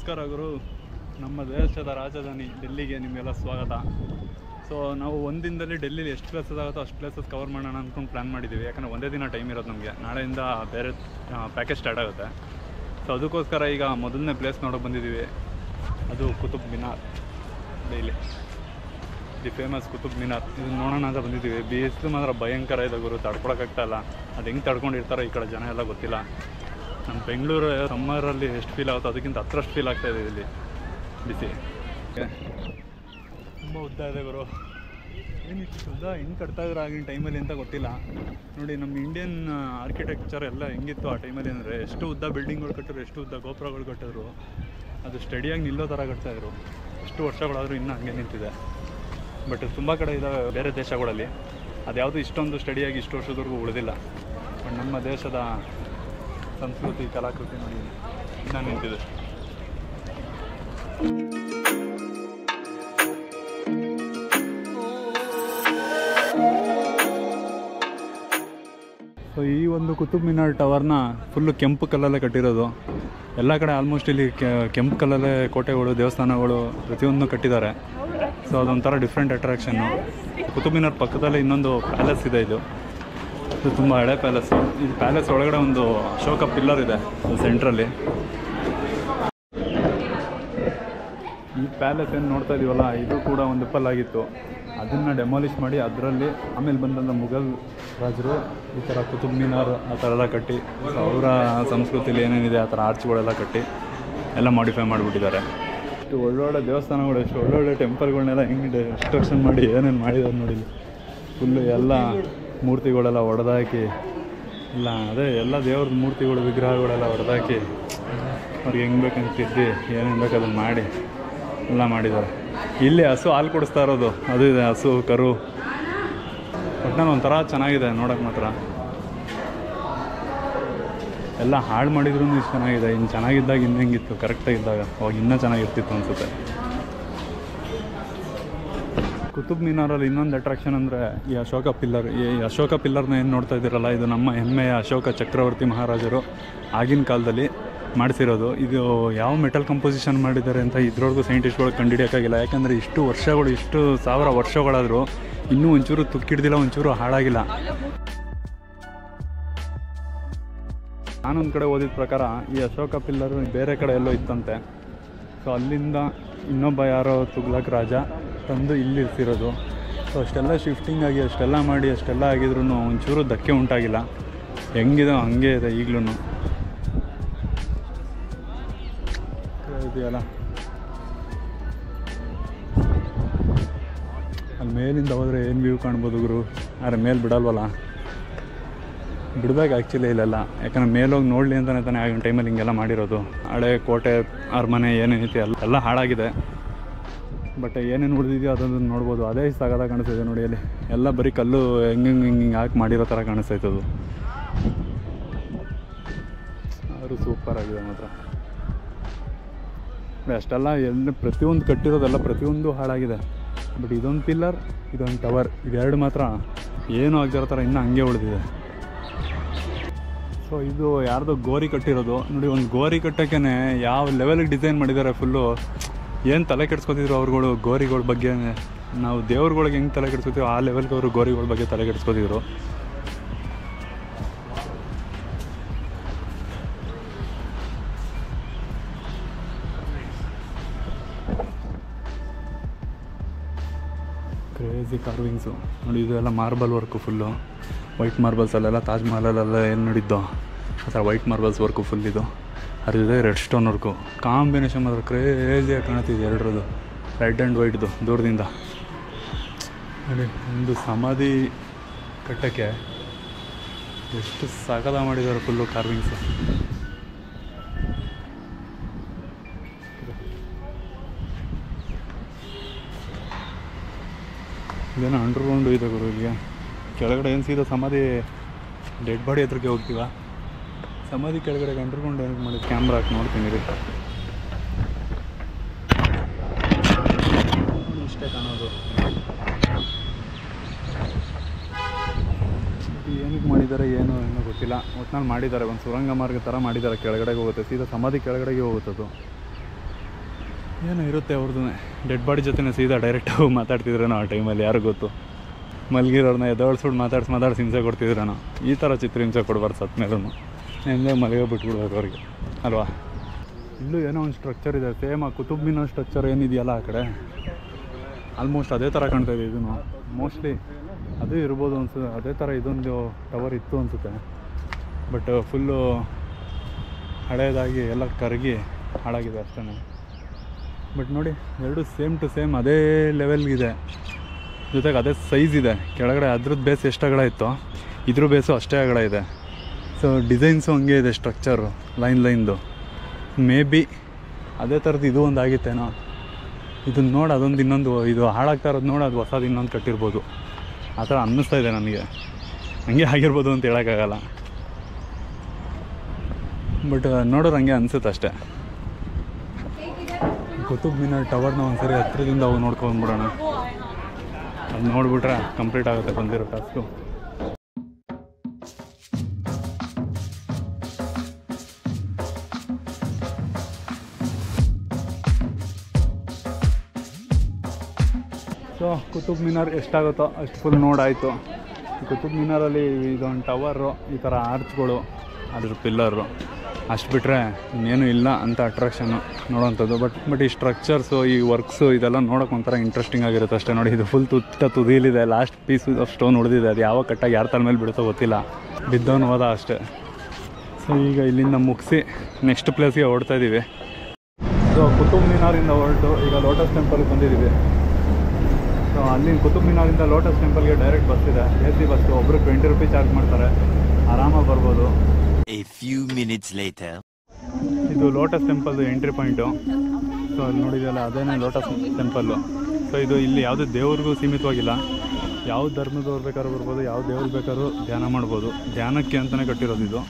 ನಮಸ್ಕಾರ ಗುರು ನಮ್ಮ ದೇಶದ ರಾಜಧಾನಿ ಡೆಲ್ಲಿಗೆ ನಿಮಗೆಲ್ಲ ಸ್ವಾಗತ ಸೊ ನಾವು ಒಂದಿನದಲ್ಲಿ ಡೆಲ್ಲಿಲಿ ಎಷ್ಟು ಪ್ಲೇಸಸ್ ಆಗುತ್ತೋ ಅಷ್ಟು ಪ್ಲೇಸಸ್ ಕವರ್ ಮಾಡೋಣ ಅಂದ್ಕೊಂಡು ಪ್ಲ್ಯಾನ್ ಮಾಡಿದ್ದೀವಿ ಯಾಕಂದರೆ ಒಂದೇ ದಿನ ಟೈಮ್ ಇರೋದು ನಮಗೆ ನಾಳೆಯಿಂದ ಬೇರೆ ಪ್ಯಾಕೇಜ್ ಸ್ಟಾರ್ಟ್ ಆಗುತ್ತೆ ಸೊ ಅದಕ್ಕೋಸ್ಕರ ಈಗ ಮೊದಲನೇ ಪ್ಲೇಸ್ ನೋಡೋಕೆ ಬಂದಿದ್ದೀವಿ ಅದು ಕುತುಬ್ ಮಿನಾರ್ ಡೈಲಿ ದಿ ಫೇಮಸ್ ಕುತುಬ್ ಮಿನಾರ್ ಇದು ನೋಡೋಣ ಅಂತ ಬಂದಿದ್ದೀವಿ ಬಿಸಿಲು ಮಾತ್ರ ಭಯಂಕರ ಇದೆ ಗುರು ತಡ್ಕೊಳಕ್ಕಾಗ್ತಾ ಇಲ್ಲ ಅದು ಹೆಂಗೆ ತಡ್ಕೊಂಡಿರ್ತಾರೋ ಈ ಕಡೆ ಜನ ಎಲ್ಲ ಗೊತ್ತಿಲ್ಲ ನಮ್ಮ ಬೆಂಗಳೂರು ಸಮ್ಮರಲ್ಲಿ ಎಷ್ಟು ಫೀಲ್ ಆಗುತ್ತೋ ಅದಕ್ಕಿಂತ ಹತ್ರಷ್ಟು ಫೀಲ್ ಆಗ್ತಾ ಇದೆ ಇಲ್ಲಿ ಬಿಸಿ ತುಂಬ ಉದ್ದ ಇದೆ ಗುರು ಏನಿಷ್ಟು ಉದ್ದ ಹೆಂಗೆ ಕಟ್ತಾ ಇದ್ರು ಆಗಿನ ಟೈಮಲ್ಲಿ ಅಂತ ಗೊತ್ತಿಲ್ಲ ನೋಡಿ ನಮ್ಮ ಇಂಡಿಯನ್ ಆರ್ಕಿಟೆಕ್ಚರ್ ಎಲ್ಲ ಹೆಂಗಿತ್ತು ಆ ಟೈಮಲ್ಲಿ ಅಂದರೆ ಎಷ್ಟು ಉದ್ದ ಬಿಲ್ಡಿಂಗ್ಗಳು ಕಟ್ಟಿದ್ರು ಎಷ್ಟು ಉದ್ದ ಗೋಪುರಗಳು ಕಟ್ಟಿದ್ರು ಅದು ಸ್ಟಡಿಯಾಗಿ ನಿಲ್ಲೋ ಥರ ಕಟ್ತಾಯಿದ್ರು ಎಷ್ಟು ವರ್ಷಗಳಾದರೂ ಇನ್ನೂ ಹಂಗೆ ನಿಂತಿದೆ ಬಟ್ ತುಂಬ ಕಡೆ ಇದ್ದಾವೆ ಬೇರೆ ದೇಶಗಳಲ್ಲಿ ಅದ್ಯಾವುದು ಇಷ್ಟೊಂದು ಸ್ಟಡಿಯಾಗಿ ಇಷ್ಟು ವರ್ಷದವರೆಗೂ ಉಳಿದಿಲ್ಲ ಬಟ್ ನಮ್ಮ ದೇಶದ ಸಂಸ್ಕೃತಿ ಕಲಾಕೃತಿ ನೋಡಿ ಇನ್ನೂ ನಿಂತಿದೆ ಸೊ ಈ ಒಂದು ಕುತುಬ್ ಮಿನಾರ್ ಟವರ್ನ ಫುಲ್ಲು ಕೆಂಪು ಕಲ್ಲಲ್ಲೇ ಕಟ್ಟಿರೋದು ಎಲ್ಲ ಕಡೆ ಆಲ್ಮೋಸ್ಟ್ ಇಲ್ಲಿ ಕೆ- ಕೆಂಪು ಕಲ್ಲಲ್ಲೇ ಕೋಟೆಗಳು ದೇವಸ್ಥಾನಗಳು ಪ್ರತಿಯೊಂದು ಕಟ್ಟಿದ್ದಾರೆ ಸೊ ಅದೊಂಥರ ಡಿಫ್ರೆಂಟ್ ಅಟ್ರಾಕ್ಷನ್ನು ಕುತುಬ್ ಮಿನಾರ್ ಪಕ್ಕದಲ್ಲೇ ಇನ್ನೊಂದು ಪ್ಯಾಲೇಸ್ ಇದೆ ಇದು ಇದು ತುಂಬ ಹಳೆ ಪ್ಯಾಲೇಸ್ ಇದು ಪ್ಯಾಲೇಸ್ ಒಳಗಡೆ ಒಂದು ಅಶೋಕ ಪಿಲ್ಲರ್ ಇದೆ ಸೆಂಟ್ರಲ್ಲಿ ಈ ಪ್ಯಾಲೇಸ್ ಏನು ನೋಡ್ತಾ ಇದೀವಲ್ಲ ಇದು ಕೂಡ ಒಂದು ಪಲ್ಲಾಗಿತ್ತು ಅದನ್ನು ಡೆಮಾಲಿಷ್ ಮಾಡಿ ಅದರಲ್ಲಿ ಆಮೇಲೆ ಬಂದಂಥ ಮುಘಲ್ ರಾಜರು ಈ ಥರ ಕುತುಬ್ ಮಿನಾರ್ ಆ ಥರ ಎಲ್ಲ ಕಟ್ಟಿ ಸೊ ಅವರ ಸಂಸ್ಕೃತಿಲಿ ಏನೇನಿದೆ ಆ ಥರ ಆರ್ಚ್ಗಳೆಲ್ಲ ಕಟ್ಟಿ ಎಲ್ಲ ಮಾಡಿಫೈ ಮಾಡಿಬಿಟ್ಟಿದ್ದಾರೆ ಎಷ್ಟು ಒಳ್ಳೊಳ್ಳೆ ದೇವಸ್ಥಾನಗಳು ಎಷ್ಟು ಒಳ್ಳೊಳ್ಳೆ ಟೆಂಪಲ್ಗಳನ್ನೆಲ್ಲ ಹೆಂಗೆ ಡಿಸ್ಟ್ರಕ್ಷನ್ ಮಾಡಿ ಏನೇನು ಮಾಡಿದ್ದಾರೆ ನೋಡಿ ಫುಲ್ಲು ಎಲ್ಲ ಮೂರ್ತಿಗಳೆಲ್ಲ ಹೊಡೆದಾಕಿ ಇಲ್ಲ ಅದೇ ಎಲ್ಲ ದೇವ್ರ ಮೂರ್ತಿಗಳು ವಿಗ್ರಹಗಳೆಲ್ಲ ಹೊಡೆದಾಕಿ ಅವ್ರಿಗೆ ಹೆಂಗೆ ಬೇಕಂತ ತಿದ್ದಿ ಏನೇನು ಬೇಕು ಅದನ್ನು ಮಾಡಿ ಎಲ್ಲ ಮಾಡಿದ್ದಾರೆ ಇಲ್ಲಿ ಹಸು ಹಾಲು ಕುಡಿಸ್ತಾ ಇರೋದು ಅದು ಇದೆ ಹಸು ಕರು ಒಟ್ಟಿನಲ್ಲಿ ಒಂಥರ ಚೆನ್ನಾಗಿದೆ ನೋಡೋಕೆ ಮಾತ್ರ ಎಲ್ಲ ಹಾಳು ಮಾಡಿದ್ರು ಇಷ್ಟು ಚೆನ್ನಾಗಿದೆ ಇನ್ನು ಚೆನ್ನಾಗಿದ್ದಾಗ ಇನ್ನು ಹೆಂಗಿತ್ತು ಕರೆಕ್ಟಾಗಿದ್ದಾಗ ಅವಾಗ ಇನ್ನೂ ಚೆನ್ನಾಗಿರ್ತಿತ್ತು ಅನಿಸುತ್ತೆ ಕುತುಬ್ ಮಿನಾರಲ್ಲಿ ಇನ್ನೊಂದು ಅಟ್ರಾಕ್ಷನ್ ಅಂದರೆ ಈ ಅಶೋಕ ಪಿಲ್ಲರ್ ಈ ಅಶೋಕ ಪಿಲ್ಲರ್ನ ಏನು ನೋಡ್ತಾ ಇದ್ದೀರಲ್ಲ ಇದು ನಮ್ಮ ಹೆಮ್ಮೆಯ ಅಶೋಕ ಚಕ್ರವರ್ತಿ ಮಹಾರಾಜರು ಆಗಿನ ಕಾಲದಲ್ಲಿ ಮಾಡಿಸಿರೋದು ಇದು ಯಾವ ಮೆಟಲ್ ಕಂಪೋಸಿಷನ್ ಮಾಡಿದ್ದಾರೆ ಅಂತ ಇದ್ರೊಳಗೂ ಸೈಂಟಿಸ್ಟ್ಗಳು ಕಂಡುಹಿಡಿಯೋಕ್ಕಾಗಿಲ್ಲ ಯಾಕಂದರೆ ಇಷ್ಟು ವರ್ಷಗಳು ಇಷ್ಟು ಸಾವಿರ ವರ್ಷಗಳಾದರೂ ಇನ್ನೂ ಒಂಚೂರು ತುಕ್ಕಿಡ್ದಿಲ್ಲ ಒಂಚೂರು ಹಾಳಾಗಿಲ್ಲ ನಾನೊಂದು ಕಡೆ ಓದಿದ ಪ್ರಕಾರ ಈ ಅಶೋಕ ಪಿಲ್ಲರು ಬೇರೆ ಕಡೆ ಎಲ್ಲೋ ಇತ್ತಂತೆ ಸೊ ಅಲ್ಲಿಂದ ಇನ್ನೊಬ್ಬ ಯಾರೋ ತುಗ್ಲಕ್ ರಾಜ ತಂದು ಇಲ್ಲಿ ಇರ್ತಿರೋದು ಸೊ ಅಷ್ಟೆಲ್ಲ ಶಿಫ್ಟಿಂಗ್ ಆಗಿ ಅಷ್ಟೆಲ್ಲ ಮಾಡಿ ಅಷ್ಟೆಲ್ಲ ಆಗಿದ್ರು ಒಂಚೂರು ಧಕ್ಕೆ ಉಂಟಾಗಿಲ್ಲ ಹೆಂಗಿದೆ ಹಂಗೆ ಇದೆ ಈಗಲೂ ಇದೆಯಲ್ಲ ಅಲ್ಲಿ ಮೇಲಿಂದ ಹೋದರೆ ಏನು ವ್ಯೂ ಕಾಣ್ಬೋದು ಗುರು ಆದರೆ ಮೇಲೆ ಬಿಡಲ್ವಲ್ಲ ಬಿಡ್ಬೇಕು ಆ್ಯಕ್ಚುಲಿ ಇಲ್ಲೆಲ್ಲ ಯಾಕಂದ್ರೆ ಮೇಲೋಗಿ ನೋಡಲಿ ಅಂತಲೇ ತಾನೇ ಆಗಿನ ಟೈಮಲ್ಲಿ ಹಿಂಗೆಲ್ಲ ಮಾಡಿರೋದು ಹಳೆ ಕೋಟೆ ಅರಮನೆ ಏನೇನೈತೆ ಎಲ್ಲ ಎಲ್ಲ ಹಾಳಾಗಿದೆ ಬಟ್ ಏನೇನು ಉಳಿದಿದೆಯೋ ಅದನ್ನು ನೋಡ್ಬೋದು ಅದೇ ಸಾಗದ ಕಾಣಿಸ್ತಿದೆ ನೋಡಿ ಅಲ್ಲಿ ಎಲ್ಲ ಬರೀ ಕಲ್ಲು ಹೆಂಗೆ ಹಿಂಗೆ ಹಿಂಗೆ ಹಾಕಿ ಮಾಡಿರೋ ಥರ ಕಾಣಿಸ್ತೈತೆ ಅದು ಆದರೂ ಸೂಪರ್ ಆಗಿದೆ ಮಾತ್ರ ಬಟ್ ಅಷ್ಟೆಲ್ಲ ಎಲ್ಲ ಪ್ರತಿಯೊಂದು ಕಟ್ಟಿರೋದೆಲ್ಲ ಪ್ರತಿಯೊಂದು ಹಾಳಾಗಿದೆ ಬಟ್ ಇದೊಂದು ಪಿಲ್ಲರ್ ಇದೊಂದು ಟವರ್ ಇವೆರಡು ಮಾತ್ರ ಏನೂ ಆಗದಿರೋ ಥರ ಇನ್ನೂ ಹಂಗೆ ಉಳಿದಿದೆ ಸೊ ಇದು ಯಾರ್ದೋ ಗೋರಿ ಕಟ್ಟಿರೋದು ನೋಡಿ ಒಂದು ಗೋರಿ ಕಟ್ಟೋಕ್ಕೆ ಯಾವ ಲೆವೆಲಿಗೆ ಡಿಸೈನ್ ಮಾಡಿದ್ದಾರೆ ಫುಲ್ಲು ಏನು ತಲೆ ಕೆಡ್ಸ್ಕೊತಿದ್ರು ಅವ್ರುಗಳು ಗೋರಿಗಳ ಬಗ್ಗೆ ನಾವು ದೇವ್ರುಗಳಿಗೆ ಹೆಂಗೆ ತಲೆ ಕೆಡ್ಸ್ಕೊತೀವೋ ಆ ಲೆವೆಲ್ಗೆ ಅವರು ಗೋರಿಗಳ ಬಗ್ಗೆ ತಲೆ ಕೆಡ್ಸ್ಕೊತಿದ್ರು ಕ್ರೇಜಿ ಕಾರ್ವಿಂಗ್ಸು ನೋಡಿ ಇದೆಲ್ಲ ಮಾರ್ಬಲ್ ವರ್ಕು ಫುಲ್ಲು ವೈಟ್ ಮಾರ್ಬಲ್ಸಲ್ಲೆಲ್ಲ ತಾಜ್ ಮಹಲಲ್ಲೆಲ್ಲ ಏನು ನೋಡಿದ್ದೋ ಆ ಥರ ವೈಟ್ ಮಾರ್ಬಲ್ಸ್ ವರ್ಕು ಫುಲ್ ಇದು ಅದಿದೆ ರೆಡ್ ಸ್ಟೋನ್ ವರ್ಕು ಕಾಂಬಿನೇಷನ್ ಮಾತ್ರ ಕ್ರೇಜಿಯಾಗಿ ಕಾಣುತ್ತಿದೆ ಎರಡರದು ರೆಡ್ ಆ್ಯಂಡ್ ವೈಟ್ದು ದೂರದಿಂದ ನೋಡಿ ಒಂದು ಸಮಾಧಿ ಕಟ್ಟಕ್ಕೆ ಎಷ್ಟು ಸಗದ ಮಾಡಿದ್ದಾರೆ ಫುಲ್ಲು ಕಾರ್ವಿಂಗ್ಸು ಇದೇನೋ ಅಂಡರ್ಗ್ರೌಂಡು ಇದೆ ಗುರು ಈಗ ಕೆಳಗಡೆ ಏನು ಸೀದಾ ಸಮಾಧಿ ಡೆಡ್ ಬಾಡಿ ಹತ್ರಕ್ಕೆ ಹೋಗ್ತೀವ ಸಮಾಧಿ ಕೆಳಗಡೆ ಅಂಡರ್ಗ್ರೌಂಡ್ ಏನಕ್ಕೆ ಮಾಡಿ ಕ್ಯಾಮ್ರಾ ಹಾಕಿ ನೋಡ್ತೀನಿ ರೀ ಇಷ್ಟೇ ಕಾಣೋದು ಇದು ಏನಕ್ಕೆ ಮಾಡಿದ್ದಾರೆ ಏನು ಏನೋ ಗೊತ್ತಿಲ್ಲ ಒಟ್ನಲ್ಲಿ ಮಾಡಿದ್ದಾರೆ ಒಂದು ಸುರಂಗ ಮಾರ್ಗ ಥರ ಮಾಡಿದ್ದಾರೆ ಕೆಳಗಡೆಗೆ ಹೋಗುತ್ತೆ ಸೀದಾ ಸಮಾಧಿ ಕೆಳಗಡೆಗೆ ಹೋಗುತ್ತೆ ಅದು ಏನೋ ಇರುತ್ತೆ ಅವ್ರದ್ದು ಡೆಡ್ ಬಾಡಿ ಜೊತೆ ಸೀದಾ ಡೈರೆಕ್ಟ್ ಮಾತಾಡ್ತಿದ್ರೇನೋ ಆ ಟೈಮಲ್ಲಿ ಯಾರು ಗೊತ್ತು ಮಲಗಿರೋರ್ನ ಎದೋಳ್ಸ್ಬಿಟ್ಟು ಮಾತಾಡ್ಸಿ ಮಾತಾಡ್ಸಿ ಹಿಂಸೆ ಕೊಡ್ತಿದ್ರೇನೋ ಈ ಥರ ಚಿತ್ರ ಹಿಂಸೆ ಕೊಡಬಾರ್ದು ಸತ್ ಮೇಲೂ ನೆಮ್ಮದಿ ಮಲಗೇ ಬಿಟ್ಬಿಡ್ಬೇಕು ಅವ್ರಿಗೆ ಅಲ್ವಾ ಇಲ್ಲೂ ಏನೋ ಒಂದು ಸ್ಟ್ರಕ್ಚರ್ ಇದೆ ಸೇಮ್ ಆ ಕುತುಬ್ ಮಿನಾರ್ ಸ್ಟ್ರಕ್ಚರ್ ಏನಿದೆಯಲ್ಲ ಆ ಕಡೆ ಆಲ್ಮೋಸ್ಟ್ ಅದೇ ಥರ ಕಾಣ್ತಾ ಇದೆ ಇದನ್ನು ಮೋಸ್ಟ್ಲಿ ಅದು ಇರ್ಬೋದು ಅನ್ಸುತ್ತೆ ಅದೇ ಥರ ಇದೊಂದು ಟವರ್ ಇತ್ತು ಅನಿಸುತ್ತೆ ಬಟ್ ಫುಲ್ಲು ಹಳೇದಾಗಿ ಎಲ್ಲ ಕರಗಿ ಹಾಳಾಗಿದೆ ಅಷ್ಟೇ ಬಟ್ ನೋಡಿ ಎರಡು ಸೇಮ್ ಟು ಸೇಮ್ ಅದೇ ಲೆವೆಲ್ಗಿದೆ ಜೊತೆಗೆ ಅದೇ ಸೈಜ್ ಇದೆ ಕೆಳಗಡೆ ಅದ್ರದ್ದು ಬೇಸ್ ಎಷ್ಟು ಅಗಲ ಇತ್ತು ಇದ್ರ ಬೇಸು ಅಷ್ಟೇ ಅಗಲ ಇದೆ ಸೊ ಡಿಸೈನ್ಸು ಹಂಗೆ ಇದೆ ಸ್ಟ್ರಕ್ಚರು ಲೈನ್ ಲೈನ್ದು ಮೇ ಬಿ ಅದೇ ಥರದ್ದು ಇದು ಒಂದು ಆಗಿತ್ತೇನೋ ಇದನ್ನ ನೋಡಿ ಅದೊಂದು ಇನ್ನೊಂದು ಇದು ಹಾಳಾಗ್ತಾ ಇರೋದು ನೋಡಿ ಅದು ಹೊಸದು ಇನ್ನೊಂದು ಕಟ್ಟಿರ್ಬೋದು ಆ ಥರ ಅನ್ನಿಸ್ತಾ ಇದೆ ನನಗೆ ಹಂಗೆ ಆಗಿರ್ಬೋದು ಅಂತ ಹೇಳೋಕ್ಕಾಗಲ್ಲ ಬಟ್ ನೋಡೋರು ಹಂಗೆ ಅನಿಸುತ್ತೆ ಅಷ್ಟೇ ಕುತುಬ್ ಮಿನಾರ್ ಟವರ್ನ ಒಂದ್ಸರಿ ಹತ್ರದಿಂದ ಹೋಗಿ ನೋಡ್ಕೊಂಡ್ಬಿಡೋಣ ಅದು ನೋಡಿಬಿಟ್ರೆ ಕಂಪ್ಲೀಟ್ ಆಗುತ್ತೆ ಬಂದಿರೋ ಟಾಸ್ಕು ಸೊ ಕುತುಬ್ ಮಿನಾರ್ ಎಷ್ಟಾಗುತ್ತೋ ಅಷ್ಟು ಫುಲ್ ನೋಡಾಯಿತು ಕುತುಬ್ ಮಿನಾರಲ್ಲಿ ಇದೊಂದು ಟವರು ಈ ಥರ ಆರ್ಚ್ಗಳು ಅದ್ರ ಪಿಲ್ಲರು ಅಷ್ಟು ಬಿಟ್ಟರೆ ಇನ್ನೇನು ಇಲ್ಲ ಅಂತ ಅಟ್ರಾಕ್ಷನ್ನು ನೋಡೋವಂಥದ್ದು ಬಟ್ ಬಟ್ ಈ ಸ್ಟ್ರಕ್ಚರ್ಸು ಈ ವರ್ಕ್ಸು ಇದೆಲ್ಲ ನೋಡೋಕೆ ಒಂಥರ ಇಂಟ್ರೆಸ್ಟಿಂಗ್ ಆಗಿರುತ್ತೆ ಅಷ್ಟೇ ನೋಡಿ ಇದು ಫುಲ್ ತುತ್ತ ತುದಿಲಿದೆ ಲಾಸ್ಟ್ ಪೀಸ್ ಆಫ್ ಸ್ಟೋನ್ ಉಳಿದಿದೆ ಅದು ಯಾವ ಕಟ್ಟಾಗಿ ಯಾರ ತಲೆ ಮೇಲೆ ಬಿಡುತ್ತೋ ಗೊತ್ತಿಲ್ಲ ಬಿದ್ದವನು ಹೋದ ಅಷ್ಟೇ ಸೊ ಈಗ ಇಲ್ಲಿಂದ ಮುಗಿಸಿ ನೆಕ್ಸ್ಟ್ ಪ್ಲೇಸ್ಗೆ ಹೊರಡ್ತಾ ಇದ್ದೀವಿ ಸೊ ಕುತುಬ್ ಮಿನಾರಿಂದ ಹೊರಟು ಈಗ ಲೋಟಸ್ ಟೆಂಪಲ್ಗೆ ಬಂದಿದ್ದೀವಿ ಸೊ ಅಲ್ಲಿ ಕುತುಬ್ ಮಿನಾರಿಂದ ಲೋಟಸ್ ಟೆಂಪಲ್ಗೆ ಡೈರೆಕ್ಟ್ ಬಸ್ ಇದೆ ಎ ಸಿ ಬಸ್ಸು ಒಬ್ಬರು ಟ್ವೆಂಟಿ ರುಪೀಸ್ ಚಾರ್ಜ್ ಮಾಡ್ತಾರೆ ಆರಾಮಾಗಿ ಬರ್ಬೋದು A few minutes later. ಇದು ಲೋಟಸ್ ಟೆಂಪಲ್ದು ಎಂಟ್ರಿ ಪಾಯಿಂಟು ಸೊ ಅಲ್ಲಿ ನೋಡಿದೆಯಲ್ಲ ಅದೇನೇ ಲೋಟಸ್ ಟೆಂಪಲ್ಲು ಸೊ ಇದು ಇಲ್ಲಿ ಯಾವುದೇ ದೇವ್ರಿಗೂ ಸೀಮಿತವಾಗಿಲ್ಲ ಯಾವ ಧರ್ಮದವ್ರು ಬೇಕಾದ್ರೂ ಬರ್ಬೋದು ಯಾವ ದೇವ್ರು ಬೇಕಾದ್ರೂ ಧ್ಯಾನ ಮಾಡ್ಬೋದು ಧ್ಯಾನಕ್ಕೆ ಅಂತಲೇ ಕಟ್ಟಿರೋದು ಇದು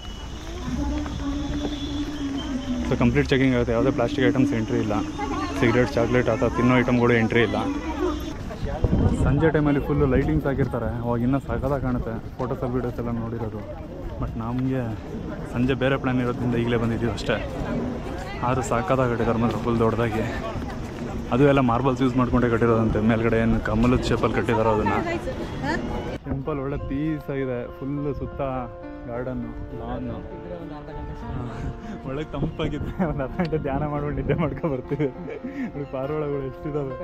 ಸೊ ಕಂಪ್ಲೀಟ್ ಚೆಕಿಂಗ್ ಆಗುತ್ತೆ ಯಾವುದೇ ಪ್ಲಾಸ್ಟಿಕ್ ಐಟಮ್ಸ್ ಎಂಟ್ರಿ ಇಲ್ಲ ಸಿಗರೇಟ್ ಚಾಕ್ಲೇಟ್ ಅಥವಾ ತಿನ್ನೋ ಐಟಮ್ಗಳು ಎಂಟ್ರಿ ಇಲ್ಲ ಸಂಜೆ ಟೈಮಲ್ಲಿ ಫುಲ್ಲು ಲೈಟಿಂಗ್ಸ್ ಹಾಕಿರ್ತಾರೆ ಅವಾಗ ಇನ್ನೂ ಸಗದ ಕಾಣುತ್ತೆ ಫೋಟೋಸ್ ವೀಡಿಯೋಸ್ ಎಲ್ಲ ನೋಡಿರೋದು ಬಟ್ ನಮಗೆ ಸಂಜೆ ಬೇರೆ ಪ್ಲ್ಯಾನ್ ಇರೋದ್ರಿಂದ ಈಗಲೇ ಬಂದಿದ್ದೀವಿ ಅಷ್ಟೇ ಆದರೂ ಸಾಕಾದಾಗ ಕಟ್ಟಿದ್ದಾರೆ ಮಾತ್ರ ಫುಲ್ ದೊಡ್ಡದಾಗಿ ಅದು ಎಲ್ಲ ಮಾರ್ಬಲ್ಸ್ ಯೂಸ್ ಮಾಡ್ಕೊಂಡೇ ಕಟ್ಟಿರೋದಂತೆ ಮೇಲ್ಗಡೆ ಏನು ಕಮಲದ ಶೇಪಲ್ಲಿ ಕಟ್ಟಿದಾರೋ ಅದನ್ನು ಟೆಂಪಲ್ ಒಳ್ಳೆ ಪೀಸ್ ಆಗಿದೆ ಫುಲ್ಲು ಸುತ್ತ ಗಾರ್ಡನ್ನು ಲಾನ್ನು ಒಳ್ಳೆ ತಂಪಾಗಿದೆ ಒಂದು ಅರ್ಧ ಗಂಟೆ ಧ್ಯಾನ ಮಾಡ್ಕೊಂಡು ನಿದ್ದೆ ಮಾಡ್ಕೊ ಬರ್ತೀವಿ ನೋಡಿ ಪಾರಿವಾಳಗಳು ಎಷ್ಟಿದಾವೆ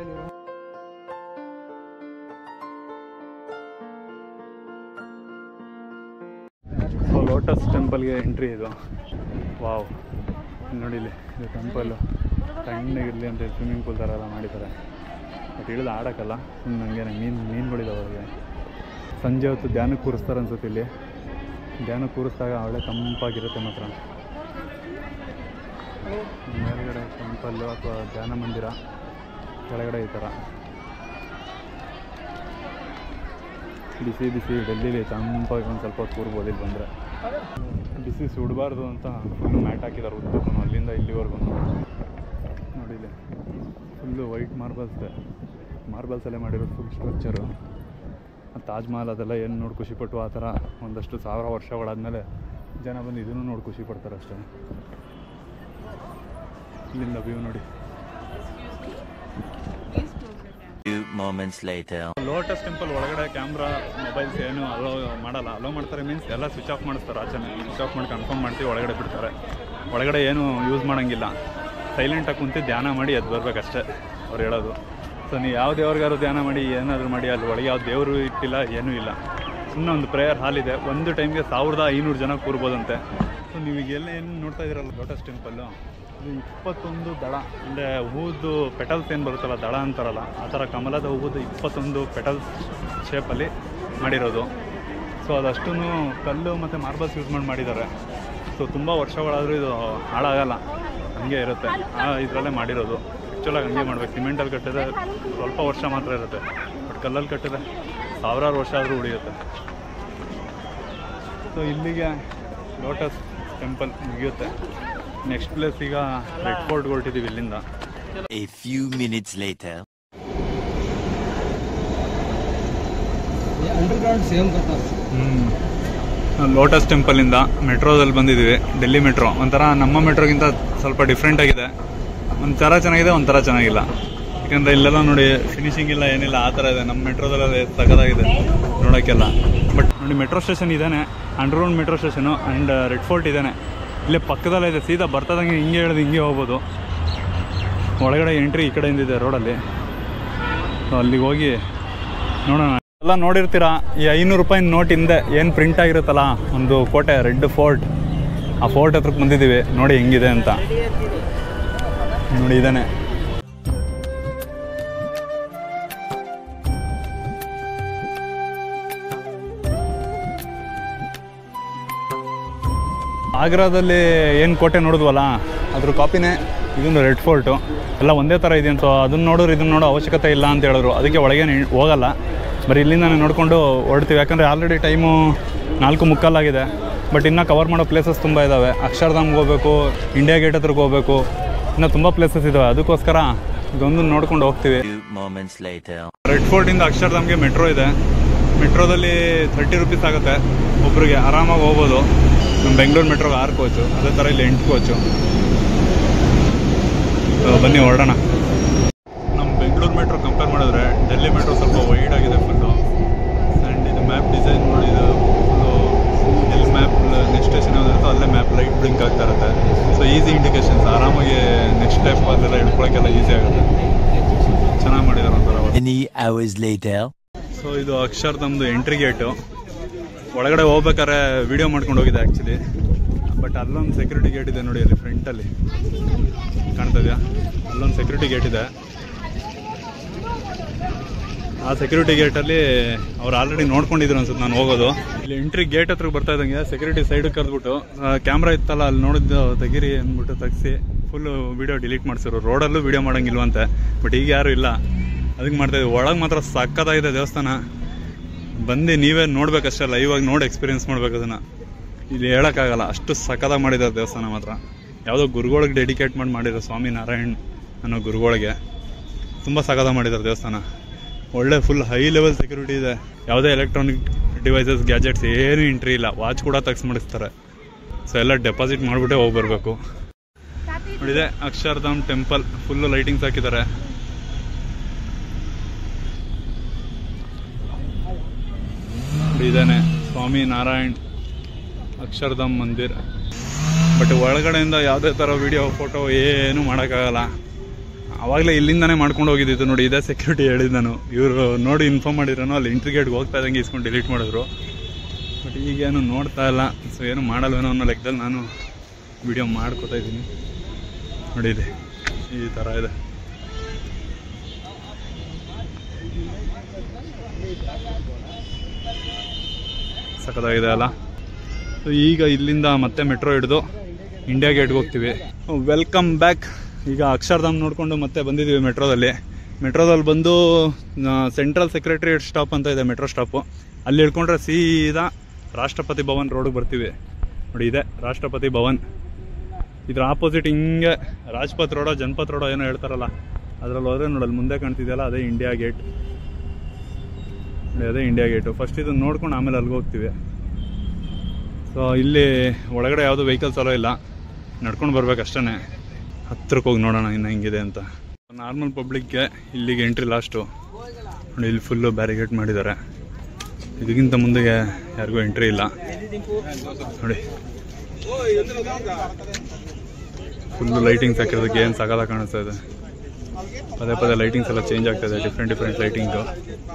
ಸೊ ಲೋಟಸ್ ಟೆಂಪಲ್ಗೆ ಎಂಟ್ರಿ ಇದು ವಾವ್ ಇಲ್ಲಿ ನೋಡಿ ಇಲ್ಲಿ ಇದು ಟೆಂಪಲ್ಲು ತಣ್ಣಗಿರಲಿ ಅಂತ ಸ್ವಿಮ್ಮಿಂಗ್ ಪೂಲ್ ಥರ ಎಲ್ಲ ಮಾಡಿದ್ದಾರೆ ಬಟ್ ಇಳಿದು ಆಡೋಕ್ಕಲ್ಲ ಸುಮ್ಮನೆ ಹಂಗೇನೆ ಮೀನು ಮೀನುಗಳಿದಾವೆ ಅವ್ರಿಗೆ ಸಂಜೆ ಹೊತ್ತು ಧ್ಯಾನಕ್ಕೆ ಕೂರಿಸ್ತಾರೆ ಅನ್ಸುತ್ತೆ ಇಲ್ಲಿ ಧ್ಯಾನಕ್ಕೆ ಕೂರಿಸಿದಾಗ ಒಳ್ಳೆ ತಂಪಾಗಿರುತ್ತೆ ಮಾತ್ರ ಮೇಲ್ಗಡೆ ಟೆಂಪಲ್ಲು ಅಥವಾ ಧ್ಯಾನ ಮಂದಿರ ಕೆಳಗಡೆ ಈ ಥರ ಬಿಸಿ ಬಿಸಿ ಡೆಲ್ಲಿಲಿ ತಂಪಾಗಿ ಒಂದು ಸ್ವಲ್ಪ ಹೊತ್ತು ಕೂರ್ಬೋದು ಇಲ್ಲಿ ಬಂದರೆ ಬಿಸಿ ಸುಡಬಾರ್ದು ಅಂತ ಫುಲ್ ಮ್ಯಾಟ್ ಹಾಕಿದ್ದಾರೆ ಉದ್ದಕ್ಕೂ ಅಲ್ಲಿಂದ ಇಲ್ಲಿವರೆಗೂ ನೋಡಿ ಇಲ್ಲಿ ಫುಲ್ಲು ವೈಟ್ ಮಾರ್ಬಲ್ಸ್ ಮಾರ್ಬಲ್ಸಲ್ಲೇ ಮಾಡಿರೋದು ಫುಲ್ ಸ್ಟ್ರಕ್ಚರು ತಾಜ್ ಮಹಲ್ ಅದೆಲ್ಲ ಏನು ನೋಡಿ ಖುಷಿಪಟ್ಟು ಆ ಥರ ಒಂದಷ್ಟು ಸಾವಿರ ವರ್ಷಗಳಾದಮೇಲೆ ಜನ ಬಂದು ಇದನ್ನು ನೋಡಿ ಖುಷಿ ಪಡ್ತಾರೆ ಅಷ್ಟೇ ಇಲ್ಲಿಂದ ವ್ಯೂ ನೋಡಿ Few moments later. Lotus Temple ಒಳಗಡೆ ಕ್ಯಾಮ್ರಾ ಮೊಬೈಲ್ಸ್ ಏನು ಅಲೋ ಮಾಡಲ್ಲ ಅಲೋ ಮಾಡ್ತಾರೆ ಮೀನ್ಸ್ ಎಲ್ಲ ಸ್ವಿಚ್ ಆಫ್ ಮಾಡಿಸ್ತಾರೆ ಆಚೆ ಸ್ವಿಚ್ ಆಫ್ ಮಾಡಿ ಕನ್ಫರ್ಮ್ ಮಾಡ್ತೀವಿ ಒಳಗಡೆ ಬಿಡ್ತಾರೆ ಒಳಗಡೆ ಏನು ಯೂಸ್ ಮಾಡೋಂಗಿಲ್ಲ ಸೈಲೆಂಟಾಗಿ ಕುಂತು ಧ್ಯಾನ ಮಾಡಿ ಎದ್ದು ಬರ್ಬೇಕಷ್ಟೇ ಅವ್ರು ಹೇಳೋದು ಸೊ ನೀವು ಯಾವ ದೇವ್ರಿಗಾರು ಧ್ಯಾನ ಮಾಡಿ ಏನಾದರೂ ಮಾಡಿ ಅಲ್ಲಿ ಒಳಗೆ ಯಾವ ದೇವರು ಇಟ್ಟಿಲ್ಲ ಏನೂ ಇಲ್ಲ ಸುಮ್ಮನೆ ಒಂದು ಪ್ರೇಯರ್ ಹಾಲ್ ಇದೆ ಒಂದು ಟೈಮ್ಗೆ ಸಾವಿರದ ಐನೂರು ಜನ ಕೂರ್ಬೋದಂತೆ ಸೊ ನೀವು ಈಗ ಎಲ್ಲ ಏನು ನೋಡ್ತಾ ಇದ್ದೀರಲ್ಲ ಲೋಟಸ್ ಟೆಂಪಲ್ಲು ಇದು ಇಪ್ಪತ್ತೊಂದು ದಳ ಅಂದರೆ ಹೂದು ಪೆಟಲ್ಸ್ ಏನು ಬರುತ್ತಲ್ಲ ದಳ ಅಂತಾರಲ್ಲ ಆ ಥರ ಕಮಲದ ಹೂವುದು ಇಪ್ಪತ್ತೊಂದು ಪೆಟಲ್ಸ್ ಶೇಪಲ್ಲಿ ಮಾಡಿರೋದು ಸೊ ಅದಷ್ಟೂ ಕಲ್ಲು ಮತ್ತು ಮಾರ್ಬಲ್ಸ್ ಯೂಸ್ ಮಾಡಿ ಮಾಡಿದ್ದಾರೆ ಸೊ ತುಂಬ ವರ್ಷಗಳಾದರೂ ಇದು ಹಾಳಾಗಲ್ಲ ಹಂಗೆ ಇರುತ್ತೆ ಆ ಇದರಲ್ಲೇ ಮಾಡಿರೋದು ಆ್ಯಕ್ಚುಲಾಗಿ ಹಂಗೆ ಮಾಡ್ಬೇಕು ಸಿಮೆಂಟಲ್ಲಿ ಕಟ್ಟಿದ್ರೆ ಸ್ವಲ್ಪ ವರ್ಷ ಮಾತ್ರ ಇರುತ್ತೆ ಬಟ್ ಕಲ್ಲಲ್ಲಿ ಕಟ್ಟಿದ್ರೆ ಸಾವಿರಾರು ವರ್ಷ ಆದರೂ ಉಳಿಯುತ್ತೆ ಸೊ ಇಲ್ಲಿಗೆ ಲೋಟಸ್ ಟೆಂಪಲ್ ಮುಗಿಯುತ್ತೆ ನೆಕ್ಸ್ಟ್ ಪ್ಲೇಸ್ ಈಗ ರೆಡ್ ಫೋರ್ಟ್ಗೆ ಹೊರಟಿದ್ದೀವಿ ಇಲ್ಲಿಂದ A few minutes later. Underground same करता है ಲೋಟಸ್ ಟೆಂಪಲಿಂದ ಮೆಟ್ರೋದಲ್ಲಿ ಬಂದಿದ್ದೀವಿ ಡೆಲ್ಲಿ ಮೆಟ್ರೋ ಒಂಥರ ನಮ್ಮ ಮೆಟ್ರೋಗಿಂತ ಸ್ವಲ್ಪ ಡಿಫ್ರೆಂಟ್ ಆಗಿದೆ ಒಂಥರ ಚೆನ್ನಾಗಿದೆ ಒಂಥರ ಚೆನ್ನಾಗಿಲ್ಲ ಯಾಕಂದ್ರೆ ಇಲ್ಲೆಲ್ಲ ನೋಡಿ ಫಿನಿಶಿಂಗ್ ಇಲ್ಲ ಏನಿಲ್ಲ ಆ ಥರ ಇದೆ ನಮ್ಮ ಮೆಟ್ರೋದಲ್ಲ ಸಗದಾಗಿದೆ ನೋಡೋಕ್ಕೆಲ್ಲ ಬಟ್ ನೋಡಿ ಮೆಟ್ರೋ ಸ್ಟೇಷನ್ ಇದ್ದಾನೆ underground metro station and Red Fort ಇದ್ದಾನೆ ಇಲ್ಲೇ ಪಕ್ಕದಲ್ಲೇ ಇದೆ ಸೀದಾ ಬರ್ತದಂಗೆ ಹಿಂಗೆ ಹೇಳಿದು ಹಿಂಗೆ ಹೋಗ್ಬೋದು ಒಳಗಡೆ ಎಂಟ್ರಿ ಈ ಕಡೆಯಿಂದ ಇದೆ ರೋಡಲ್ಲಿ ಸೊ ಅಲ್ಲಿಗೆ ಹೋಗಿ ನೋಡೋಣ ಎಲ್ಲ ನೋಡಿರ್ತೀರಾ ಈ ಐನೂರು ರೂಪಾಯಿ ನೋಟ್ ಹಿಂದೆ ಏನು ಪ್ರಿಂಟ್ ಆಗಿರುತ್ತಲ್ಲ ಒಂದು ಕೋಟೆ ರೆಡ್ ಫೋರ್ಟ್ ಆ ಫೋರ್ಟ್ ಹತ್ರಕ್ಕೆ ಬಂದಿದ್ದೀವಿ ನೋಡಿ ಹೆಂಗಿದೆ ಅಂತ ನೋಡಿ ಇದಾನೆ ಆಗ್ರಾದಲ್ಲಿ ಏನು ಕೋಟೆ ನೋಡಿದ್ವಲ್ಲ ಅದ್ರ ಕಾಪಿನೇ ಇದೊಂದು ರೆಡ್ ಫೋರ್ಟು ಎಲ್ಲ ಒಂದೇ ಥರ ಇದೆ ಅಂತ ಅದನ್ನ ನೋಡೋರು ಇದನ್ನ ನೋಡೋ ಅವಶ್ಯಕತೆ ಇಲ್ಲ ಅಂತ ಹೇಳಿದ್ರು ಅದಕ್ಕೆ ಒಳಗೆ ಹೋಗಲ್ಲ ಬರೀ ಇಲ್ಲಿಂದಾನೆ ನೋಡಿಕೊಂಡು ಹೊರಡ್ತೀವಿ ಯಾಕಂದರೆ ಆಲ್ರೆಡಿ ಟೈಮು ನಾಲ್ಕು ಮುಕ್ಕಾಲಾಗಿದೆ ಬಟ್ ಇನ್ನೂ ಕವರ್ ಮಾಡೋ ಪ್ಲೇಸಸ್ ತುಂಬ ಇದ್ದಾವೆ ಅಕ್ಷರಧಾಮ್ಗೆ ಹೋಗಬೇಕು ಇಂಡಿಯಾ ಗೇಟ್ ಹತ್ರಕ್ಕೆ ಹೋಗಬೇಕು ಇನ್ನೂ ತುಂಬ ಪ್ಲೇಸಸ್ ಇದ್ದಾವೆ ಅದಕ್ಕೋಸ್ಕರ ಇದೊಂದು ನೋಡ್ಕೊಂಡು ಹೋಗ್ತೀವಿ Few moments later. ರೆಡ್ ಫೋರ್ಟಿಂದ ಅಕ್ಷರಧಾಮ್ಗೆ ಮೆಟ್ರೋ ಇದೆ ಮೆಟ್ರೋದಲ್ಲಿ ಥರ್ಟಿ ರುಪೀಸ್ ಆಗುತ್ತೆ ಒಬ್ರಿಗೆ ಆರಾಮಾಗಿ ಹೋಗ್ಬೋದು ನಮ್ಮ ಬೆಂಗಳೂರು ಮೆಟ್ರೋಗೆ ಆರು ಕೋಚು ಅದೇ ಥರ ಇಲ್ಲಿ ಎಂಟು ಕೋಚು So, ಬನ್ನಿ ಹೊರಡೋಣ ನಮ್ಮ ಬೆಂಗಳೂರು ಮೆಟ್ರೋ ಕಂಪೇರ್ ಮಾಡಿದ್ರೆ ಡೆಲ್ಲಿ ಮೆಟ್ರೋ ಸ್ವಲ್ಪ ವೈಡ್ ಆಗಿದೆ ಫುಲ್ಲು ಆ್ಯಂಡ್ ಇದು ಮ್ಯಾಪ್ ಡಿಸೈನ್ ನೋಡಿ ಇದು ಫುಲ್ಲು ಎಲ್ಲಿ ಮ್ಯಾಪ್ ನೆಕ್ಸ್ಟ್ ಸ್ಟೇಷನ್ ಯಾವ್ದಿರುತ್ತೋ ಅಲ್ಲೇ ಮ್ಯಾಪ್ ಲೈಟ್ ಬ್ಲಿಂಕ್ ಆಗ್ತಾ ಇರುತ್ತೆ ಸೊ ಈಸಿ ಇಂಡಿಕೇಶನ್ಸ್ ಆರಾಮಾಗಿ ನೆಕ್ಸ್ಟ್ ಸ್ಟೆಪ್ ಅದೆಲ್ಲ ಹಿಡ್ಕೊಳಕ್ಕೆಲ್ಲ ಈಸಿ ಆಗುತ್ತೆ ಚೆನ್ನಾಗಿ ಮಾಡಿದ್ದಾರೆ ಒಂಥರ ಅವ್ರು. Many hours later. ಸೊ ಇದು ಅಕ್ಷರದಮ್ದು ಎಂಟ್ರಿ ಗೇಟು ಒಳಗಡೆ ಹೋಗ್ಬೇಕಾದ್ರೆ ವಿಡಿಯೋ ಮಾಡ್ಕೊಂಡು ಹೋಗಿದೆ ಆ್ಯಕ್ಚುಲಿ ಬಟ್ ಅಲ್ಲೊಂದು ಸೆಕ್ಯೂರಿಟಿ ಗೇಟ್ ಇದೆ ನೋಡಿ ಅಲ್ಲಿ ಫ್ರಂಟಲ್ಲಿ ಕಾಣ್ತಾ ಇದೆಯಾ ಅಲ್ಲೊಂದು ಸೆಕ್ಯೂರಿಟಿ ಗೇಟ್ ಇದೆ ಆ ಸೆಕ್ಯೂರಿಟಿ ಗೇಟಲ್ಲಿ ಅವ್ರು ಆಲ್ರೆಡಿ ನೋಡ್ಕೊಂಡಿದ್ರು ಅನ್ಸುತ್ತೆ ನಾನು ಹೋಗೋದು ಇಲ್ಲಿ ಎಂಟ್ರಿ ಗೇಟ್ ಹತ್ರ ಬರ್ತಾ ಇದ್ದಂಗೆ ಸೆಕ್ಯೂರಿಟಿ ಸೈಡಿಗೆ ಕರೆದ್ಬಿಟ್ಟು ಕ್ಯಾಮ್ರಾ ಇತ್ತಲ್ಲ ಅಲ್ಲಿ ನೋಡಿದ್ದು ತೆಗೀರಿ ಅಂದ್ಬಿಟ್ಟು ತೆಗ್ಸಿ ಫುಲ್ಲು ವಿಡಿಯೋ ಡಿಲೀಟ್ ಮಾಡಿಸಿರು ರೋಡಲ್ಲೂ ವಿಡಿಯೋ ಮಾಡೋಂಗಿಲ್ವಂತೆ ಬಟ್ ಈಗ ಯಾರು ಇಲ್ಲ ಅದಕ್ಕೆ ಮಾಡ್ತಾ ಇದ್ವಿ ಒಳಗೆ ಮಾತ್ರ ಸಕ್ಕತ್ತಾಗಿದೆ ದೇವಸ್ಥಾನ ಬಂದು ನೀವೇ ನೋಡ್ಬೇಕಷ್ಟೇ ಲೈವ್ ಆಗಿ ನೋಡಿ ಎಕ್ಸ್ಪೀರಿಯನ್ಸ್ ಮಾಡ್ಬೇಕು ಅದನ್ನ ಇಲ್ಲಿ ಹೇಳೋಕ್ಕಾಗಲ್ಲ ಅಷ್ಟು ಸಕ್ಕತ್ತಾಗಿ ಮಾಡಿದ್ದಾರೆ ದೇವಸ್ಥಾನ ಮಾತ್ರ ಯಾವುದೋ ಗುರುಗಳಿಗೆ ಡೆಡಿಕೇಟ್ ಮಾಡಿ ಮಾಡಿರೋ ಸ್ವಾಮಿ ನಾರಾಯಣ್ ಅನ್ನೋ ಗುರುಗಳಿಗೆ ತುಂಬ ಸಕ್ಕತ್ತಾಗಿ ಮಾಡಿದ್ದಾರೆ ದೇವಸ್ಥಾನ ಒಳ್ಳೆ ಫುಲ್ ಹೈ ಲೆವೆಲ್ ಸೆಕ್ಯೂರಿಟಿ ಇದೆ ಯಾವುದೇ ಎಲೆಕ್ಟ್ರಾನಿಕ್ ಡಿವೈಸಸ್ ಗ್ಯಾಜೆಟ್ಸ್ ಏನು ಎಂಟ್ರಿ ಇಲ್ಲ ವಾಚ್ ಕೂಡ ತೆಗ್ಸಿ ಮಾಡಿಸ್ತಾರೆ ಸೊ ಎಲ್ಲ ಡೆಪಾಸಿಟ್ ಮಾಡಿಬಿಟ್ಟೆ ಹೋಗಿ ಬರಬೇಕು ನೋಡಿದೆ ಅಕ್ಷರಧಾಮ್ ಟೆಂಪಲ್ ಫುಲ್ಲು ಲೈಟಿಂಗ್ಸ್ ಹಾಕಿದ್ದಾರೆ ಇದಾನೆ ಸ್ವಾಮಿ ನಾರಾಯಣ್ ಅಕ್ಷರಧಾಮ್ ಮಂದಿರ್ ಬಟ್ ಒಳಗಡೆಯಿಂದ ಯಾವುದೇ ಥರ ವಿಡಿಯೋ ಫೋಟೋ ಏನು ಮಾಡೋಕ್ಕಾಗಲ್ಲ ಆವಾಗಲೇ ಇಲ್ಲಿಂದಾನೇ ಮಾಡ್ಕೊಂಡು ಹೋಗಿದ್ದಿತ್ತು ನೋಡಿ ಇದೇ ಸೆಕ್ಯೂರಿಟಿ ಹೇಳಿದ್ದು ನಾನು ಇವರು ನೋಡಿ ಇನ್ಫಾರ್ಮ್ ಮಾಡಿದ್ರನು ಅಲ್ಲಿ ಎಂಟ್ರಿ ಗೇಟ್ಗೆ ಹೋಗ್ತಾ ಇದ್ದಂಗೆ ಇಸ್ಕೊಂಡು ಡಿಲೀಟ್ ಮಾಡಿದ್ರು ಬಟ್ ಈಗೇನು ನೋಡ್ತಾ ಇಲ್ಲ ಸೊ ಏನು ಮಾಡಲ್ವೇನೋ ಅನ್ನೋ ಲೆಕ್ಕದಲ್ಲಿ ನಾನು ವಿಡಿಯೋ ಮಾಡ್ಕೋತಾ ಇದ್ದೀನಿ ನೋಡಿ ಇದೆ ಈ ಥರ ಇದೆ ಸಖತ್ತಾಗಿದೆ ಅಲ್ಲ ಸೊ ಈಗ ಇಲ್ಲಿಂದ ಮತ್ತೆ ಮೆಟ್ರೋ ಹಿಡಿದು ಇಂಡಿಯಾ ಗೇಟ್ಗೆ ಹೋಗ್ತೀವಿ ವೆಲ್ಕಮ್ ಬ್ಯಾಕ್ ಈಗ ಅಕ್ಷರಧಾಮ್ ನೋಡಿಕೊಂಡು ಮತ್ತೆ ಬಂದಿದ್ದೀವಿ ಮೆಟ್ರೋದಲ್ಲಿ ಮೆಟ್ರೋದಲ್ಲಿ ಬಂದು ಸೆಂಟ್ರಲ್ ಸೆಕ್ರೆಟರಿಯೇಟ್ ಸ್ಟಾಪ್ ಅಂತ ಇದೆ ಮೆಟ್ರೋ ಸ್ಟಾಪು ಅಲ್ಲಿ ಇಳ್ಕೊಂಡ್ರೆ ಸೀದಾ ರಾಷ್ಟ್ರಪತಿ ಭವನ್ ರೋಡ್ಗೆ ಬರ್ತೀವಿ ನೋಡಿ ಇದೆ ರಾಷ್ಟ್ರಪತಿ ಭವನ್ ಇದ್ರ ಆಪೋಸಿಟ್ ಹಿಂಗೆ ರಾಜ್ಪಥ್ ರೋಡೋ ಜನಪತ್ ರೋಡೋ ಏನೋ ಹೇಳ್ತಾರಲ್ಲ ಅದ್ರಲ್ಲಿ ಹೋದ್ರೆ ನೋಡಲ್ಲಿ ಮುಂದೆ ಕಾಣ್ತಿದೆಯಲ್ಲ ಅದೇ ಇಂಡಿಯಾ ಗೇಟ್ ನೋಡಿ ಅದೇ ಇಂಡಿಯಾ ಗೇಟು ಫಸ್ಟ್ ಇದನ್ನ ನೋಡ್ಕೊಂಡು ಆಮೇಲೆ ಅಲ್ಲಿಗೆ ಹೋಗ್ತೀವಿ ಸೊ ಇಲ್ಲಿ ಒಳಗಡೆ ಯಾವುದೂ ವೆಹಿಕಲ್ಸ್ ಅಲೋ ಇಲ್ಲ ನಡ್ಕೊಂಡು ಬರ್ಬೇಕು ಅಷ್ಟೇ ಹತ್ರಕ್ಕೆ ಹೋಗಿ ನೋಡೋಣ ಇನ್ನು ಹೆಂಗಿದೆ ಅಂತ ನಾರ್ಮಲ್ ಪಬ್ಲಿಕ್ಗೆ ಇಲ್ಲಿಗೆ ಎಂಟ್ರಿ ಲಾಸ್ಟು ನೋಡಿ ಇಲ್ಲಿ ಫುಲ್ಲು ಬ್ಯಾರಿಗೇಟ್ ಮಾಡಿದ್ದಾರೆ ಇದಕ್ಕಿಂತ ಮುಂದೆಗೆ ಯಾರಿಗೂ ಎಂಟ್ರಿ ಇಲ್ಲ ನೋಡಿ ಫುಲ್ಲು ಲೈಟಿಂಗ್ಸ್ ಹಾಕಿರೋದಕ್ಕೆ ಏನು ಸಕಾಲ ಕಾಣಿಸ್ತಾ ಇದೆ ಪದೇ ಪದೇ ಲೈಟಿಂಗ್ಸ್ ಎಲ್ಲ ಚೇಂಜ್ ಆಗ್ತಾ ಇದೆ ಡಿಫ್ರೆಂಟ್ ಡಿಫ್ರೆಂಟ್ ಲೈಟಿಂಗು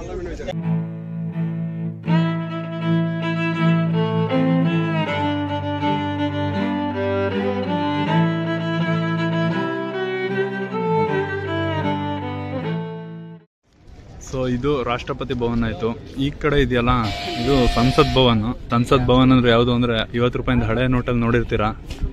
ಸೊ ಇದು ರಾಷ್ಟ್ರಪತಿ ಭವನ್ ಆಯಿತು ಈ ಕಡೆ ಇದೆಯಲ್ಲ ಇದು ಸಂಸತ್ ಭವನ್ ಸಂಸತ್ ಭವನ್ ಅಂದ್ರೆ ಯಾವುದು ಅಂದ್ರೆ ಐವತ್ತು ರೂಪಾಯಿಂದ ಹಳೆ ನೋಟಲ್ಲಿ ನೋಡಿರ್ತೀರಾ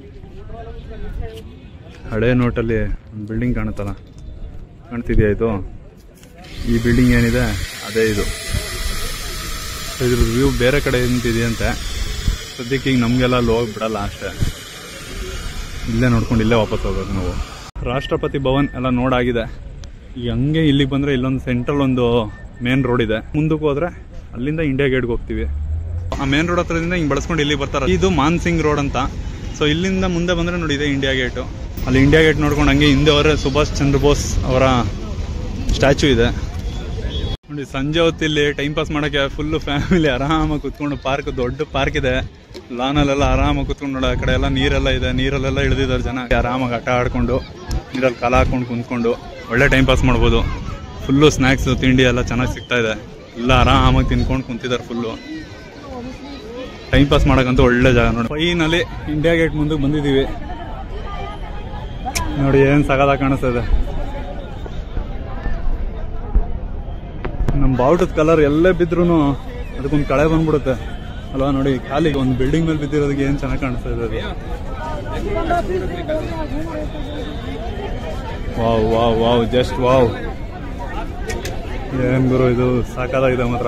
ಹಳೆ ನೋಟಲ್ಲಿ ಒಂದು ಬಿಲ್ಡಿಂಗ್ ಕಾಣುತ್ತಲ್ಲ ಕಾಣ್ತಿದ್ಯಾ ಇದು ಈ ಬಿಲ್ಡಿಂಗ್ ಏನಿದೆ ಅದೇ ಇದು ಇದ್ರ ವ್ಯೂ ಬೇರೆ ಕಡೆ ನಿಂತಿದೆಯಂತೆ ಸದ್ಯಕ್ಕೆ ಈಗ ನಮಗೆಲ್ಲ ಅಲ್ಲಿ ಹೋಗಿ ಬಿಡಲ್ಲ ಅಷ್ಟೇ ಇಲ್ಲೇ ನೋಡ್ಕೊಂಡು ಇಲ್ಲೇ ವಾಪಸ್ ಹೋಗ್ಬೇಕು ನಾವು ರಾಷ್ಟ್ರಪತಿ ಭವನ್ ಎಲ್ಲ ನೋಡಾಗಿದೆ ಈಗ ಹಂಗೆ ಇಲ್ಲಿಗೆ ಬಂದರೆ ಇಲ್ಲೊಂದು ಸೆಂಟ್ರಲ್ ಒಂದು ಮೇನ್ ರೋಡ್ ಇದೆ ಮುಂದಕ್ಕೆ ಹೋದ್ರೆ ಅಲ್ಲಿಂದ ಇಂಡಿಯಾ ಗೇಟ್ಗೆ ಹೋಗ್ತೀವಿ ಆ ಮೇನ್ ರೋಡ್ ಹತ್ರದಿಂದ ಹಿಂಗೆ ಬಳಸ್ಕೊಂಡು ಇಲ್ಲಿ ಬರ್ತಾರೆ ಇದು ಮಾನ್ಸಿಂಗ್ ರೋಡ್ ಅಂತ ಸೊ ಇಲ್ಲಿಂದ ಮುಂದೆ ಬಂದರೆ ನೋಡಿ ಇದೆ ಇಂಡಿಯಾ ಗೇಟು ಅಲ್ಲಿ ಇಂಡಿಯಾ ಗೇಟ್ ನೋಡ್ಕೊಂಡು ಹಂಗೆ ಹಿಂದೆ ಅವರೇ ಸುಭಾಷ್ ಚಂದ್ರ ಬೋಸ್ ಅವರ ಸ್ಟ್ಯಾಚು ಇದೆ ನೋಡಿ ಸಂಜೆ ಹೊತ್ತಿಲ್ಲಿ ಟೈಮ್ ಪಾಸ್ ಮಾಡೋಕ್ಕೆ ಫುಲ್ಲು ಫ್ಯಾಮಿಲಿ ಆರಾಮಾಗಿ ಕುತ್ಕೊಂಡು ಪಾರ್ಕ್ ದೊಡ್ಡ ಪಾರ್ಕ್ ಇದೆ ಲಾನಲ್ಲೆಲ್ಲ ಆರಾಮಾಗಿ ಕುತ್ಕೊಂಡು ನೋಡಿ ಆ ಕಡೆ ಎಲ್ಲ ನೀರೆಲ್ಲ ಇದೆ ನೀರಲ್ಲೆಲ್ಲ ಇಳಿದಿದ್ದಾರೆ ಜನ ಆರಾಮಾಗಿ ಆಟ ಆಡ್ಕೊಂಡು ನೀರಲ್ಲಿ ಕಾಲ ಹಾಕೊಂಡು ಕುಂತ್ಕೊಂಡು ಒಳ್ಳೆ ಟೈಮ್ ಪಾಸ್ ಮಾಡ್ಬೋದು ಫುಲ್ಲು ಸ್ನ್ಯಾಕ್ಸ್ ತಿಂಡಿ ಎಲ್ಲ ಚೆನ್ನಾಗಿ ಸಿಗ್ತಾ ಇದೆ ಎಲ್ಲ ಆರಾಮಾಗಿ ತಿನ್ಕೊಂಡು ಕುಂತಿದ್ದಾರೆ ಫುಲ್ಲು ಟೈಮ್ ಪಾಸ್ ಮಾಡೋಕ್ಕಂತೂ ಒಳ್ಳೆ ಜಾಗ ನೋಡಿ ಫೈನಲ್ಲಿ ಇಂಡಿಯಾ ಗೇಟ್ ಮುಂದೆ ಬಂದಿದ್ದೀವಿ ನೋಡಿ ಏನು ಸಗದ ಕಾಣಿಸ್ತಾ ಇದೆ ನಮ್ಮ ಬಾವುಟದ ಕಲರ್ ಎಲ್ಲೇ ಬಿದ್ರೂ ಅದಕ್ಕೊಂದು ಕಳೆ ಬಂದ್ಬಿಡುತ್ತೆ ಅಲ್ವಾ ನೋಡಿ ಖಾಲಿ ಒಂದು ಬಿಲ್ಡಿಂಗ್ ಮೇಲೆ ಬಿದ್ದಿರೋದಕ್ಕೆ ಏನು ಚೆನ್ನಾಗಿ ಕಾಣಿಸ್ತಾ ಇದೆ ಅದು wow wow wow just wow ಏನ್ ಗುರು ಇದು ಸಾಕಾಗಿದೆ ಮಾತ್ರ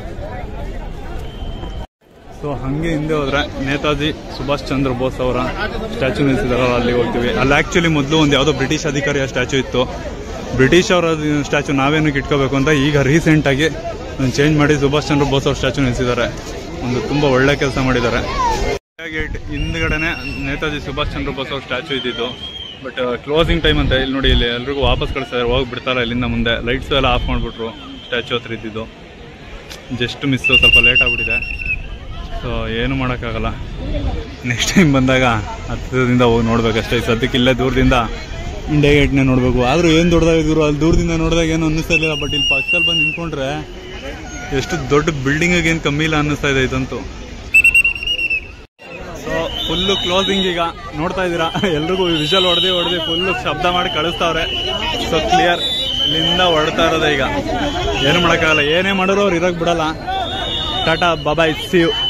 ಸೊ ಹಂಗೆ ಹಿಂದೆ ಹೋದ್ರೆ ನೇತಾಜಿ ಸುಭಾಷ್ ಚಂದ್ರ ಬೋಸ್ ಅವರ ಸ್ಟ್ಯಾಚು ನಿಲ್ಸಿದಾರಲ್ಲ ಅಲ್ಲಿ ಹೋಗ್ತೀವಿ ಅಲ್ಲಿ ಆಕ್ಚುಲಿ ಮೊದಲು ಒಂದು ಯಾವುದೋ ಬ್ರಿಟಿಷ್ ಅಧಿಕಾರಿಯ ಸ್ಟ್ಯಾಚು ಇತ್ತು ಬ್ರಿಟಿಷ್ ಅವರ ಸ್ಟ್ಯಾಚು ನಾವೇನಕ್ಕೆ ಇಟ್ಕೋಬೇಕು ಅಂತ ಈಗ ರೀಸೆಂಟ್ ಆಗಿ ಚೇಂಜ್ ಮಾಡಿ ಸುಭಾಷ್ ಚಂದ್ರ ಬೋಸ್ ಅವ್ರ ಸ್ಟ್ಯಾಚು ನಿಲ್ಸಿದ್ದಾರೆ ಒಂದು ತುಂಬಾ ಒಳ್ಳೆ ಕೆಲಸ ಮಾಡಿದ್ದಾರೆ ಗೇಟ್ ಹಿಂದ್ಗಡೆನೆ ನೇತಾಜಿ ಸುಭಾಷ್ ಚಂದ್ರ ಬೋಸ್ ಅವ್ರ ಸ್ಟ್ಯಾಚು ಇದ್ದಿದ್ದು ಬಟ್ ಕ್ಲೋಸಿಂಗ್ ಟೈಮ್ ಅಂತ ಇಲ್ಲಿ ನೋಡಿ ಇಲ್ಲಿ ಎಲ್ರಿಗೂ ವಾಪಸ್ ಕಳಿಸ್ತಾರೆ ಹೋಗಿ ಬಿಡ್ತಾರೆ ಇಲ್ಲಿಂದ ಮುಂದೆ ಲೈಟ್ಸ್ ಎಲ್ಲ ಆಫ್ ಮಾಡಿಬಿಟ್ರು ಸ್ಟ್ಯಾಚು ಹತ್ರ ಇದ್ದಿದ್ದು ಜಸ್ಟ್ ಮಿಸ್ಸು ಸ್ವಲ್ಪ ಲೇಟ್ ಆಗ್ಬಿಟ್ಟಿದೆ ಸೊ ಏನು ಮಾಡೋಕ್ಕಾಗಲ್ಲ ನೆಕ್ಸ್ಟ್ ಟೈಮ್ ಬಂದಾಗ ಹತ್ತಿರದಿಂದ ಹೋಗಿ ನೋಡ್ಬೇಕಷ್ಟೇ ಸದ್ಯಕ್ಕೆ ಇಲ್ಲೇ ದೂರದಿಂದ ಇಂಡಿಯಾ ಗೇಟ್ನೇ ನೋಡಬೇಕು ಆದರೂ ಏನು ದೊಡ್ಡದಾಗಿದ್ರು ಅಲ್ಲಿ ದೂರದಿಂದ ನೋಡಿದಾಗ ಏನು ಅನ್ನಿಸ್ತಾ ಇಲ್ಲ ಬಟ್ ಇಲ್ಲಿ ಪಕ್ಕದಲ್ಲಿ ಬಂದು ನಿಂತ್ಕೊಂಡ್ರೆ ಎಷ್ಟು ದೊಡ್ಡ ಬಿಲ್ಡಿಂಗಿಗೆ ಏನು ಕಮ್ಮಿ ಇಲ್ಲ ಅನ್ನಿಸ್ತಾ ಇದೆ ಇದಂತೂ ಸೊ ಫುಲ್ಲು ಕ್ಲೋಸಿಂಗ್ ಈಗ ನೋಡ್ತಾ ಇದ್ದೀರಾ ಎಲ್ರಿಗೂ ವಿಷಲ್ ಹೊಡೆದು ಹೊಡೆದು ಫುಲ್ಲು ಶಬ್ದ ಮಾಡಿ ಕಳಿಸ್ತಾವ್ರೆ ಸೊ ಕ್ಲಿಯರ್ ಇಲ್ಲಿಂದ ಹೊಡ್ತಾ ಇರೋದೇ ಈಗ ಏನು ಮಾಡೋಕ್ಕಾಗಲ್ಲ ಏನೇ ಮಾಡಿದ್ರು ಅವ್ರು ಇರೋಕ್ಕೆ ಬಿಡಲ್ಲ ಟಾಟಾ ಬಾಬಾಯ್ ಸಿ ಯು